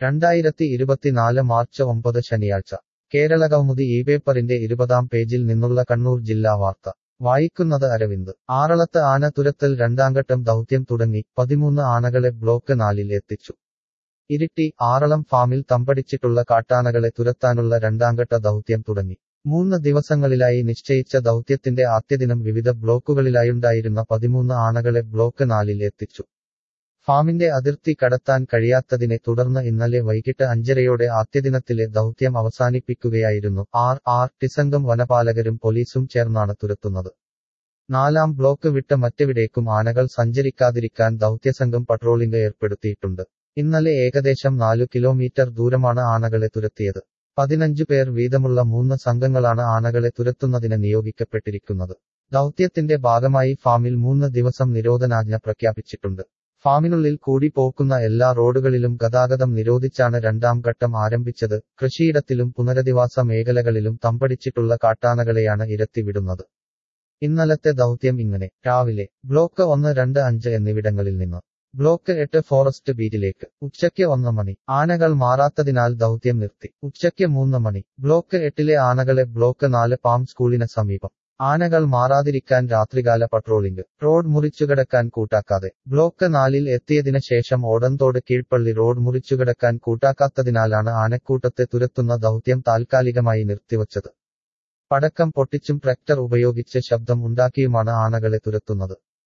രണ്ടായിരത്തി ഇരുപത്തിനാല് മാർച്ച് ഒമ്പത് ശനിയാഴ്ച കേരളകൗമുദി ഈ പേപ്പറിന്റെ ഇരുപതാം പേജിൽ നിന്നുള്ള കണ്ണൂർ ജില്ലാ വാർത്ത വായിക്കുന്നത് അരവിന്ദ് ആറളത്ത് ആന തുരത്തൽ രണ്ടാംഘട്ടം ദൗത്യം തുടങ്ങി പതിമൂന്ന് ആനകളെ ബ്ലോക്ക് നാലിൽ എത്തിച്ചു ഇരിട്ടി ആറളം ഫാമിൽ തമ്പടിച്ചിട്ടുള്ള കാട്ടാനകളെ തുരത്താനുള്ള രണ്ടാംഘട്ട ദൗത്യം തുടങ്ങി മൂന്ന് ദിവസങ്ങളിലായി നിശ്ചയിച്ച ദൗത്യത്തിന്റെ ആദ്യദിനം വിവിധ ബ്ലോക്കുകളിലായുണ്ടായിരുന്ന പതിമൂന്ന് ആനകളെ ബ്ലോക്ക് നാലിൽ എത്തിച്ചു ഫാമിന്റെ അതിർത്തി കടത്താൻ കഴിയാത്തതിനെ തുടർന്ന് ഇന്നലെ വൈകിട്ട് അഞ്ചരയോടെ ആദ്യദിനത്തിലെ ദൗത്യം അവസാനിപ്പിക്കുകയായിരുന്നു ആർ ആർ ടിസംഗം വനപാലകരും പോലീസും ചേർന്നാണ് തുരത്തുന്നത് നാലാം ബ്ലോക്ക് വിട്ട് മറ്റെവിടേക്കും ആനകൾ സഞ്ചരിക്കാതിരിക്കാൻ ദൗത്യസംഘം പട്രോളിംഗ് ഏർപ്പെടുത്തിയിട്ടുണ്ട് ഇന്നലെ ഏകദേശം നാലു കിലോമീറ്റർ ദൂരമാണ് ആനകളെ തുരത്തിയത് പതിനഞ്ചു പേർ വീതമുള്ള മൂന്ന് സംഘങ്ങളാണ് ആനകളെ തുരത്തുന്നതിന് നിയോഗിക്കപ്പെട്ടിരിക്കുന്നത് ദൗത്യത്തിന്റെ ഭാഗമായി ഫാമിൽ മൂന്ന് ദിവസം നിരോധനാജ്ഞ പ്രഖ്യാപിച്ചിട്ടുണ്ട് ഫാമിനുള്ളിൽ കൂടി പോക്കുന്ന എല്ലാ റോഡുകളിലും ഗതാഗതം നിരോധിച്ചാണ് രണ്ടാം ഘട്ടം ആരംഭിച്ചത് കൃഷിയിടത്തിലും പുനരധിവാസ മേഖലകളിലും തമ്പടിച്ചിട്ടുള്ള കാട്ടാനകളെയാണ് ഇരത്തിവിടുന്നത് ഇന്നലത്തെ ദൗത്യം ഇങ്ങനെ രാവിലെ ബ്ലോക്ക് ഒന്ന് രണ്ട് അഞ്ച് എന്നിവിടങ്ങളിൽ നിന്ന് ബ്ലോക്ക് എട്ട് ഫോറസ്റ്റ് ബീറ്റിലേക്ക് ഉച്ചയ്ക്ക് ഒന്ന് മണി ആനകൾ മാറാത്തതിനാൽ ദൗത്യം നിർത്തി ഉച്ചയ്ക്ക് മൂന്ന് മണി ബ്ലോക്ക് എട്ടിലെ ആനകളെ ബ്ലോക്ക് നാല് പാം സ്കൂളിന് സമീപം ആനകൾ മാറാതിരിക്കാൻ രാത്രികാല പട്രോളിംഗ് റോഡ് മുറിച്ചുകിടക്കാൻ കൂട്ടാക്കാതെ ബ്ലോക്ക് നാലിൽ എത്തിയതിനു ശേഷം ഓടന്തോട് കീഴ്പള്ളി റോഡ് മുറിച്ചുകിടക്കാൻ കൂട്ടാക്കാത്തതിനാലാണ് ആനക്കൂട്ടത്തെ തുരത്തുന്ന ദൗത്യം താൽക്കാലികമായി നിർത്തിവച്ചത് പടക്കം പൊട്ടിച്ചും ട്രാക്ടർ ഉപയോഗിച്ച് ശബ്ദം ഉണ്ടാക്കിയുമാണ് ആനകളെ തുരത്തുന്നത്